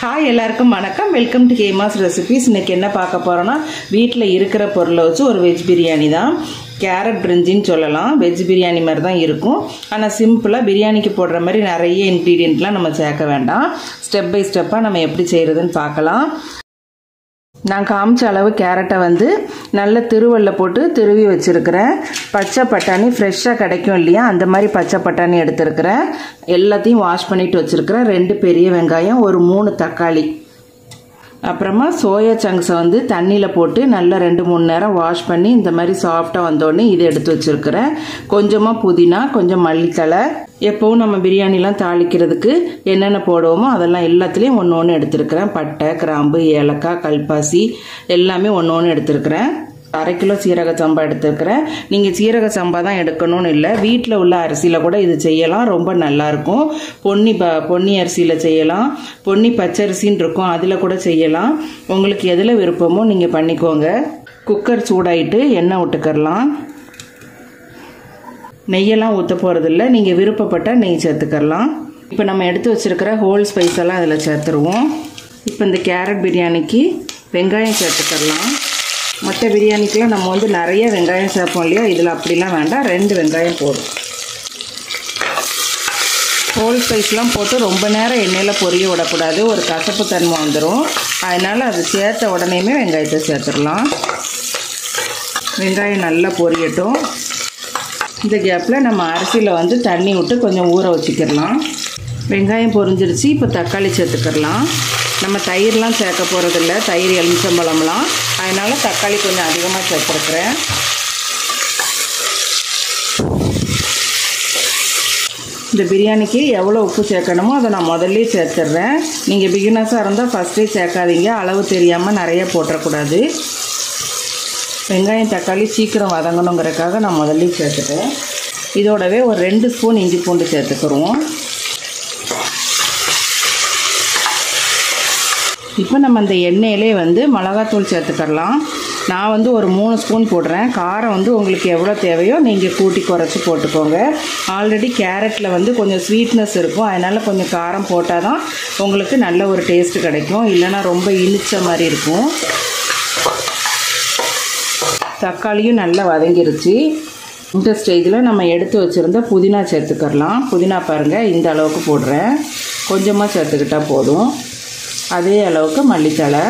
hi எல்லாருக்கும் வணக்கம் welcome to கேமாஸ் recipes இன்னைக்கு என்ன பார்க்க போறோம்னா வீட்டில் இருக்கிற பொருளை வச்சு ஒரு வெஜ் பிரியாணி தான் கேரட் பிரிஞ்சின்னு சொல்லலாம் வெஜ் பிரியாணி மாதிரி தான் இருக்கும் ஆனால் சிம்பிளாக பிரியாணிக்கு போடுற மாதிரி நிறைய இன்க்ரீடியண்ட்லாம் நம்ம சேர்க்க வேண்டாம் ஸ்டெப் பை ஸ்டெப்பாக நம்ம எப்படி செய்கிறதுன்னு பார்க்கலாம் நான் காமிச்ச அளவு கேரட்டை வந்து நல்ல திருவல்ல போட்டு திருவி வச்சுருக்கிறேன் பச்சை பட்டாணி ஃப்ரெஷ்ஷாக கிடைக்கும் இல்லையா அந்த மாதிரி பச்சை பட்டாணி எடுத்துருக்கிறேன் எல்லாத்தையும் வாஷ் பண்ணிட்டு வச்சுருக்கிறேன் ரெண்டு பெரிய வெங்காயம் ஒரு மூணு தக்காளி அப்புறமா சோயா சங்க்ஸை வந்து தண்ணியில் போட்டு நல்லா ரெண்டு மூணு நேரம் வாஷ் பண்ணி இந்த மாதிரி சாஃப்டாக வந்தோடனே இதை எடுத்து வச்சுருக்கிறேன் கொஞ்சமாக புதினா கொஞ்சம் மல்லித்தலை எப்போவும் நம்ம பிரியாணிலாம் தாளிக்கிறதுக்கு என்னென்ன போடுவோமோ அதெல்லாம் எல்லாத்துலேயும் ஒன்று ஒன்று எடுத்துருக்கிறேன் பட்டை கிராம்பு ஏலக்காய் கல்பாசி எல்லாமே ஒன்று ஒன்று எடுத்துருக்கிறேன் அரை கிலோ சீரக சம்பா எடுத்துருக்கிறேன் நீங்கள் சீரக சம்பா தான் எடுக்கணும்னு இல்லை வீட்டில் உள்ள அரிசியில் கூட இது செய்யலாம் ரொம்ப நல்லாயிருக்கும் பொன்னி ப பொன்னி அரிசியில் செய்யலாம் பொன்னி பச்சரிசின்னு இருக்கும் அதில் கூட செய்யலாம் உங்களுக்கு எதில் விருப்பமோ நீங்கள் பண்ணிக்கோங்க குக்கர் சூடாயிட்டு எண்ணெய் விட்டுக்கரலாம் நெய்யெல்லாம் ஊற்ற போகிறதில்ல நீங்கள் விருப்பப்பட்டால் நெய் சேர்த்துக்கரலாம் இப்போ நம்ம எடுத்து வச்சுருக்கிற ஹோல் ஸ்பைஸ் எல்லாம் அதில் சேர்த்துருவோம் இப்போ இந்த கேரட் பிரியாணிக்கு வெங்காயம் சேர்த்துக்கரலாம் மற்ற பிரியாணிக்கெலாம் நம்ம வந்து நிறைய வெங்காயம் சேர்ப்போம் இல்லையா இதில் அப்படிலாம் வேண்டாம் ரெண்டு வெங்காயம் போதும் ஹோல் ஸ்பைஸ்லாம் போட்டு ரொம்ப நேரம் எண்ணெயில் பொரிய விடக்கூடாது ஒரு கசப்பு தன்மை வந்துடும் அதனால் அது சேர்த்த உடனேயுமே வெங்காயத்தை சேர்த்துடலாம் வெங்காயம் நல்லா பொரியட்டும் இந்த கேப்பில் நம்ம அரிசியில் வந்து தண்ணி விட்டு கொஞ்சம் ஊற வச்சுக்கிடலாம் வெங்காயம் பொரிஞ்சிருச்சு இப்போ தக்காளி சேர்த்துக்கிடலாம் நம்ம தயிர்லாம் சேர்க்க போகிறதில்ல தயிர் எலுமிச்சம்பழம்லாம் அதனால் தக்காளி கொஞ்சம் அதிகமாக சேர்த்துருக்குறேன் இந்த பிரியாணிக்கு எவ்வளோ உப்பு சேர்க்கணுமோ அதை நான் முதல்ல சேர்த்துட்றேன் நீங்கள் பிகினர்ஸாக இருந்தால் ஃபஸ்ட்டே சேர்க்காதீங்க அளவு தெரியாமல் நிறைய போட்டுறக்கூடாது வெங்காயம் தக்காளி சீக்கிரம் வதங்கணுங்கிறதுக்காக நான் முதல்ல சேர்த்துட்டேன் இதோடவே ஒரு ரெண்டு ஸ்பூன் இஞ்சி பூண்டு சேர்த்துக்குருவோம் இப்போ நம்ம அந்த எண்ணெயிலே வந்து மிளகாத்தூள் சேர்த்துக்கலாம் நான் வந்து ஒரு மூணு ஸ்பூன் போடுறேன் காரம் வந்து உங்களுக்கு எவ்வளோ தேவையோ நீங்கள் கூட்டி குறைச்சி போட்டுக்கோங்க ஆல்ரெடி கேரட்டில் வந்து கொஞ்சம் ஸ்வீட்னஸ் இருக்கும் அதனால் கொஞ்சம் காரம் போட்டால் தான் உங்களுக்கு நல்ல ஒரு டேஸ்ட்டு கிடைக்கும் இல்லைனா ரொம்ப இனிச்ச மாதிரி இருக்கும் தக்காளியும் நல்லா வதங்கிருச்சு இந்த ஸ்டேஜில் நம்ம எடுத்து வச்சுருந்த புதினா சேர்த்துக்கரலாம் புதினா பாருங்கள் இந்த அளவுக்கு போடுறேன் கொஞ்சமாக சேர்த்துக்கிட்டால் போதும் அதே அளவுக்கு மல்லித்தலை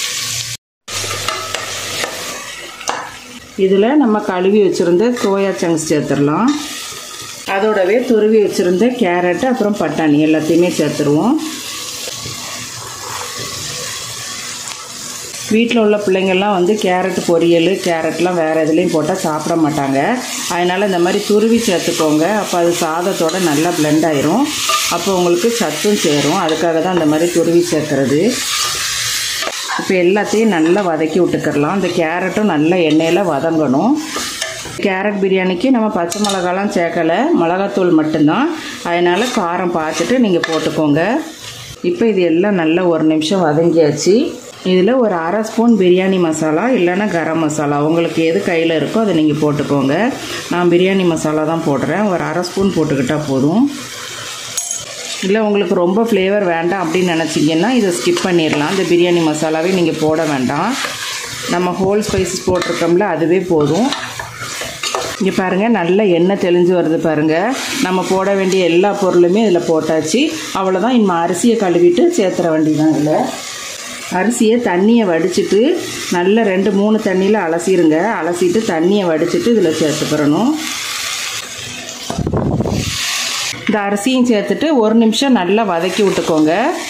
இதில் நம்ம கழுவி வச்சுருந்த சோயா சங்க்ஸ் சேர்த்துடலாம் அதோடவே துருவி வச்சுருந்த கேரட்டு அப்புறம் பட்டாணி எல்லாத்தையுமே சேர்த்துருவோம் வீட்டில் உள்ள பிள்ளைங்கள்லாம் வந்து கேரட் பொரியல் கேரட்லாம் வேறு எதுலேயும் போட்டால் சாப்பிட மாட்டாங்க அதனால் இந்த மாதிரி துருவி சேர்த்துக்கோங்க அப்போ அது சாதத்தோடு நல்லா பிளெண்ட் ஆயிரும் அப்போ உங்களுக்கு சத்தும் சேரும் அதுக்காக தான் அந்த மாதிரி துருவி சேர்க்குறது இப்போ எல்லாத்தையும் நல்லா வதக்கி விட்டுக்கிறலாம் இந்த கேரட்டும் நல்லா எண்ணெயில் வதங்கணும் கேரட் பிரியாணிக்கு நம்ம பச்சை மிளகாலாம் சேர்க்கலை மிளகாத்தூள் மட்டும்தான் அதனால் காரம் பார்த்துட்டு நீங்கள் போட்டுக்கோங்க இப்போ இது எல்லாம் நல்லா ஒரு நிமிஷம் வதங்கியாச்சு இதில் ஒரு அரை ஸ்பூன் பிரியாணி மசாலா இல்லைன்னா கரம் மசாலா உங்களுக்கு எது கையில் இருக்கோ அதை நீங்கள் போட்டுக்கோங்க நான் பிரியாணி மசாலா தான் போடுறேன் ஒரு அரை ஸ்பூன் போட்டுக்கிட்டால் போதும் இல்லை உங்களுக்கு ரொம்ப ஃப்ளேவர் வேண்டாம் அப்படின்னு நினச்சிங்கன்னா இதை ஸ்கிப் பண்ணிடலாம் இந்த பிரியாணி மசாலாவே நீங்கள் போட வேண்டாம் நம்ம ஹோல் ஸ்பைசஸ் போட்டிருக்கோம்ல அதுவே போதும் இங்கே பாருங்கள் நல்ல எண்ணெய் தெளிஞ்சு வருது பாருங்கள் நம்ம போட வேண்டிய எல்லா பொருளுமே இதில் போட்டாச்சு அவ்வளோதான் இனிமே அரிசியை கழுவிட்டு சேர்த்துற வேண்டியதான் இதில் அரிசியை தண்ணியை வடிச்சிட்டு நல்ல ரெண்டு மூணு தண்ணியில் அலசிடுங்க அலசிட்டு தண்ணியை வடிச்சிட்டு இதில் சேர்த்துக்கிறணும் இந்த அரிசியும் சேர்த்துட்டு ஒரு நிமிஷம் நல்லா வதக்கி விட்டுக்கோங்க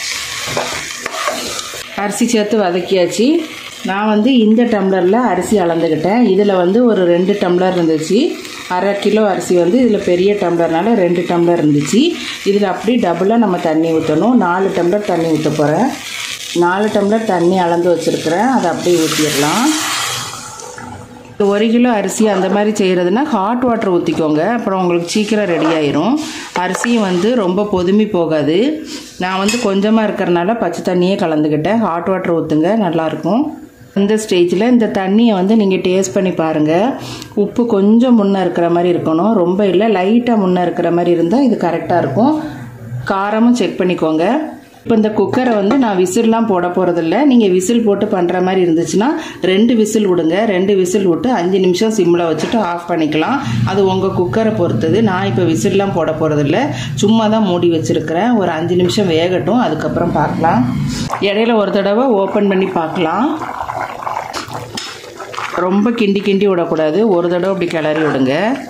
அரிசி சேர்த்து வதக்கியாச்சு நான் வந்து இந்த டம்ளரில் அரிசி அளந்துக்கிட்டேன் இதில் வந்து ஒரு ரெண்டு டம்ளர் இருந்துச்சு அரை கிலோ அரிசி வந்து இதில் பெரிய டம்ளர்னால ரெண்டு டம்ளர் இருந்துச்சு இதில் அப்படி டபுளாக நம்ம தண்ணி ஊற்றணும் நாலு டம்ளர் தண்ணி ஊற்ற போகிறேன் நாலு டம்ளர் தண்ணி அளந்து வச்சுருக்கிறேன் அதை அப்படியே ஊற்றிடலாம் ஒரு கிலோ அரிசி அந்த மாதிரி செய்கிறதுனா ஹாட் வாட்டர் ஊற்றிக்கோங்க அப்புறம் உங்களுக்கு சீக்கிரம் ரெடி ஆயிரும் அரிசியும் வந்து ரொம்ப பொதுமி போகாது நான் வந்து கொஞ்சமாக இருக்கிறனால பச்சை தண்ணியே கலந்துக்கிட்டேன் ஹாட் வாட்டர் ஊற்றுங்க நல்லாயிருக்கும் இந்த ஸ்டேஜில் இந்த தண்ணியை வந்து நீங்கள் டேஸ்ட் பண்ணி பாருங்கள் உப்பு கொஞ்சம் முன்னே இருக்கிற மாதிரி இருக்கணும் ரொம்ப இல்லை லைட்டாக முன்னே இருக்கிற மாதிரி இருந்தால் இது கரெக்டாக இருக்கும் காரமும் செக் பண்ணிக்கோங்க இப்போ இந்த குக்கரை வந்து நான் விசில்லாம் போட போகிறதில்ல நீங்கள் விசில் போட்டு பண்ணுற மாதிரி இருந்துச்சுன்னா ரெண்டு விசில் விடுங்க ரெண்டு விசில் விட்டு அஞ்சு நிமிஷம் சிம்மில் வச்சுட்டு ஆஃப் பண்ணிக்கலாம் அது உங்கள் குக்கரை பொறுத்தது நான் இப்போ விசில்லாம் போட போகிறதில்ல சும்மா தான் மூடி வச்சுருக்கிறேன் ஒரு அஞ்சு நிமிஷம் வேகட்டும் அதுக்கப்புறம் பார்க்கலாம் இடையில ஒரு தடவை ஓப்பன் பண்ணி பார்க்கலாம் ரொம்ப கிண்டி கிண்டி விடக்கூடாது ஒரு தடவை இப்படி கிளறி விடுங்க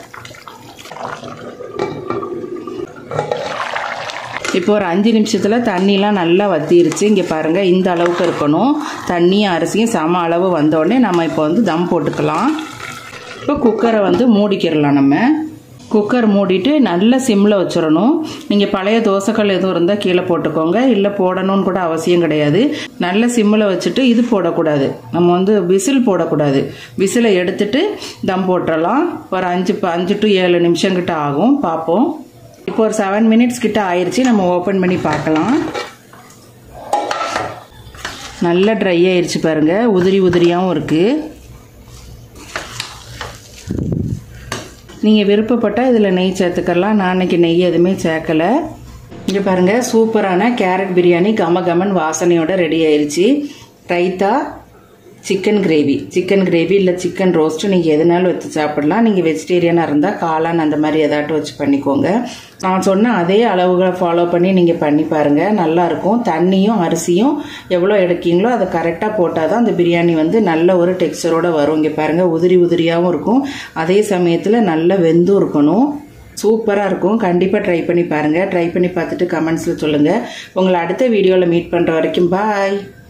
இப்போ ஒரு அஞ்சு நிமிஷத்தில் தண்ணிலாம் நல்லா வத்திருச்சு இங்கே பாருங்கள் இந்த அளவுக்கு இருக்கணும் தண்ணியும் அரிசியும் சம அளவு வந்தோடனே நம்ம இப்போ வந்து தம் போட்டுக்கலாம் இப்போ குக்கரை வந்து மூடிக்கிடலாம் நம்ம குக்கர் மூடிட்டு நல்ல சிம்மில் வச்சிடணும் நீங்கள் பழைய தோசைக்கல் எதுவும் இருந்தால் கீழே போட்டுக்கோங்க இல்லை போடணும்னு கூட அவசியம் கிடையாது நல்ல சிம்மில் வச்சுட்டு இது போடக்கூடாது நம்ம வந்து விசில் போடக்கூடாது விசிலை எடுத்துட்டு தம் போட்டுடலாம் ஒரு அஞ்சு அஞ்சு டு ஏழு நிமிஷம் கிட்ட ஆகும் பார்ப்போம் இப்போ ஒரு செவன் மினிட்ஸ் கிட்ட ஆயிடுச்சு நம்ம ஓப்பன் பண்ணி பார்க்கலாம் நல்லா ட்ரை ஆயிடுச்சு பாருங்க உதிரி உதிரியாகவும் இருக்குது நீங்கள் விருப்பப்பட்டால் இதில் நெய் சேர்த்துக்கலாம் நான் இன்னைக்கு நெய் எதுவுமே சேர்க்கலை இங்கே பாருங்கள் சூப்பரான கேரட் பிரியாணி கம கமன் வாசனையோட ரெடி ஆயிடுச்சு raita chicken gravy chicken gravy இல்லை சிக்கன் ரோஸ்ட்டு நீங்கள் எதுனாலும் வச்சு சாப்பிடலாம் நீங்கள் வெஜிடேரியனாக இருந்தால் காளான் அந்த மாதிரி எதாட்டும் வச்சு பண்ணிக்கோங்க நான் சொன்ன அதே அளவுகளை ஃபாலோ பண்ணி நீங்கள் பண்ணி பாருங்கள் நல்லாயிருக்கும் தண்ணியும் அரிசியும் எவ்வளோ எடுக்கீங்களோ அதை கரெக்டாக போட்டால் தான் அந்த பிரியாணி வந்து நல்ல ஒரு டெக்ஸ்டரோட வரும் இங்கே பாருங்கள் உதிரி உதிரியாகவும் இருக்கும் அதே சமயத்தில் நல்ல வெந்தும் இருக்கணும் சூப்பராக இருக்கும் கண்டிப்பாக ட்ரை பண்ணி பாருங்கள் ட்ரை பண்ணி பார்த்துட்டு கமெண்ட்ஸில் சொல்லுங்கள் உங்களை அடுத்த வீடியோவில் மீட் பண்ணுற வரைக்கும் பாய்